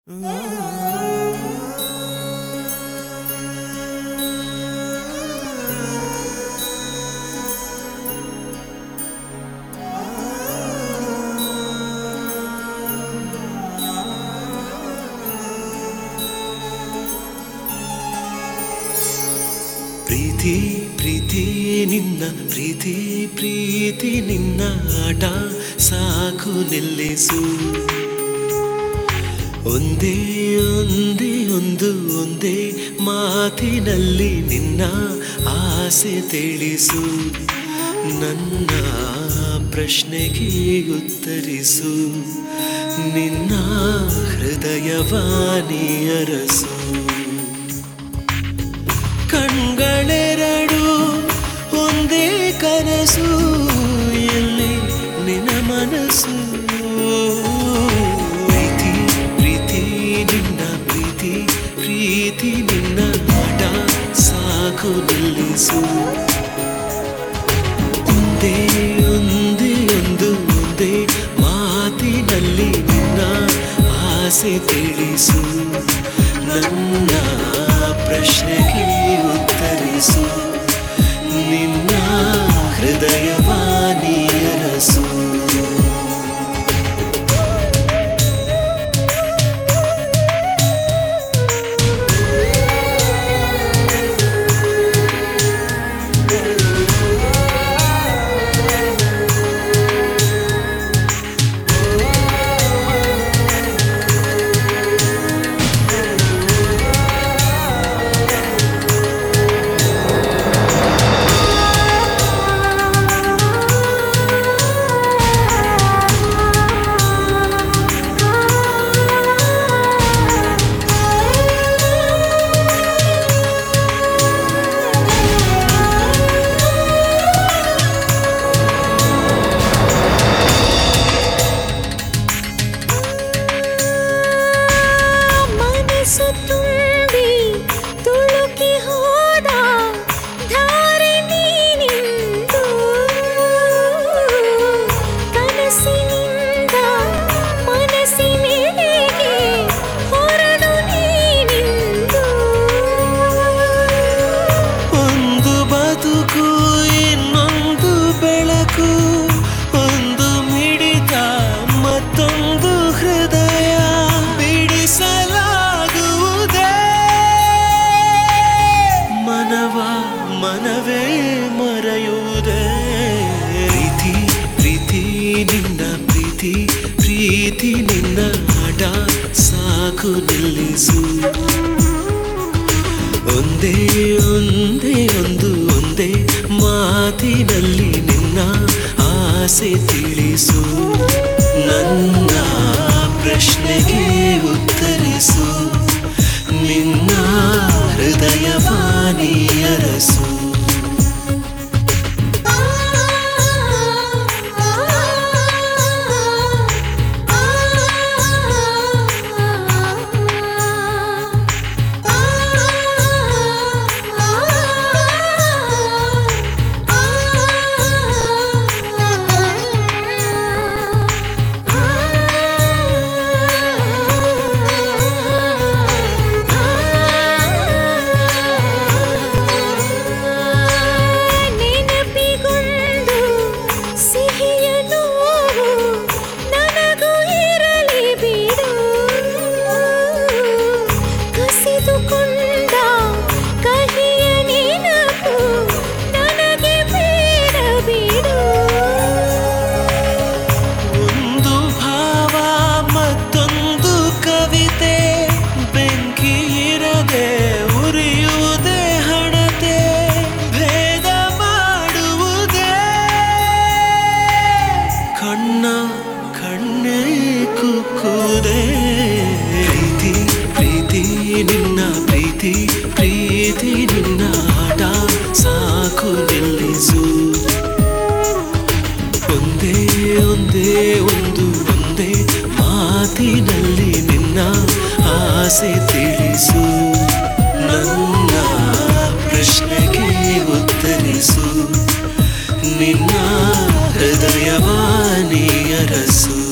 ಪ್ರೀತಿ ಪ್ರೀತಿ ನಿನ್ನ ಪ್ರೀತಿ ಪ್ರೀತಿ ನಿನ್ನ ಆಟ ಸಾಕು ನಿಲ್ಲಿಸು ಒಂದೇ ಒಂದೇ ಒಂದು ಒಂದೇ ಮಾತಿನಲ್ಲಿ ನಿನ್ನ ಆಸೆ ತಿಳಿಸು ನನ್ನ ಪ್ರಶ್ನೆಗೆ ಉತ್ತರಿಸು ನಿನ್ನ ಹೃದಯವಾಣಿ ಅರಸು ಕಣ್ಗಳೆರಡು ಒಂದೇ ಕನಸು ಎಲ್ಲಿ ನಿನ್ನ ಮನಸ್ಸು ಪ್ರೀತಿ ಪ್ರೀತಿ ನಿನ್ನ ಪ್ರೀತಿ ಪ್ರೀತಿ ನಿನ್ನ ಆಟ ಸಾಕು ನಿಲ್ಲಿಸು ಒಂದೇ ಒಂದೇ ಒಂದು ಒಂದೇ ಮಾತಿನಲ್ಲಿ ನಿನ್ನ ಆಸೆ ತಿಳಿಸು ನನ್ನ ಪ್ರಶ್ನೆಗೆ ಉತ್ತರಿಸು ನಿನ್ನ ಹೃದಯವಾಣಿ ಅರಸು ಮನಸ್ಸು ತುಂಬಿ ತುಳುಕಿ ಹೋದ ಧಾರೆ ನೀನಿಂದು ಕನಸಿನಿಂದ ಮನಸ್ಸಿನೆಡೆಗೆ ಹೊರಡು ನೀನಿಂದು ಒಂದು ಬದುಕು ಇನ್ನೊಂದು ಬೆಳಕು ಒಂದು ಮಿಡಿತ ಮತ್ತೊಂದು ಹೃದಯ ಬಿಡಿಸಲಾಗುವುದೇ ಮನವ ಮನವೇ ಮರೆಯುವುದೇ ಪ್ರೀತಿ ಪ್ರೀತಿ ನಿನ್ನ ಪ್ರೀತಿ ಪ್ರೀತಿ ನಿನ್ನ ಆಟ ಸಾಕು ನಿಲ್ಲಿಸು ಒಂದೇ ಒಂದೇ ಒಂದು ಒಂದೇ ಮಾತಿನಲ್ಲಿ ನಿನ್ನ ಆಸೆ ತಿಳಿಸು ನನ್ನ ಪ್ರಶ್ನೆಗೆ ಉತ್ತರಿಸು ನಿನ್ನ ಹೃದಯವಾಣಿ ಅರಸು ನೆನಪಿಗೊಂದು ಸಿಹಿಯ ನೋವು ನನಗೂ ಇರಲಿ ಬಿಡು ಕಸಿದುಕೊಂಡ ಕಹಿಯ ನೆನಪು ನನಗೆ ಬೇಡ ಬಿಡು ಒಂದು ಭಾವ ಮತ್ತೊಂದು ಕವಿತೆ ಬೆಂಕಿ ಇರದೆ ಉರಿಯುವುದೇ ಹಣತೆ ಭೇದ ಮಾಡುವುದೇ ಕಣ್ಣ ಕಣ್ಣೇ ಕುಕ್ಕುವುದೇ ಪ್ರೀತಿ ಪ್ರೀತಿ ನಿನ್ನ ಪ್ರೀತಿ ಪ್ರೀತಿ ನಿನ್ನ ಆಟ ಸಾಕು ನಿಲ್ಲಿಸು ಒಂದೇ ಒಂದೇ ಒಂದು ಒಂದೇ ಮಾತಿನಲ್ಲಿ ನಿನ್ನ ಆಸೆ ತಿಳಿಸು ನನ್ನ ಪ್ರಶ್ನೆಗೆ ಉತ್ತರಿಸು ನಿನ್ನ ಹೃದಯವಾಣಿ ಅರಸು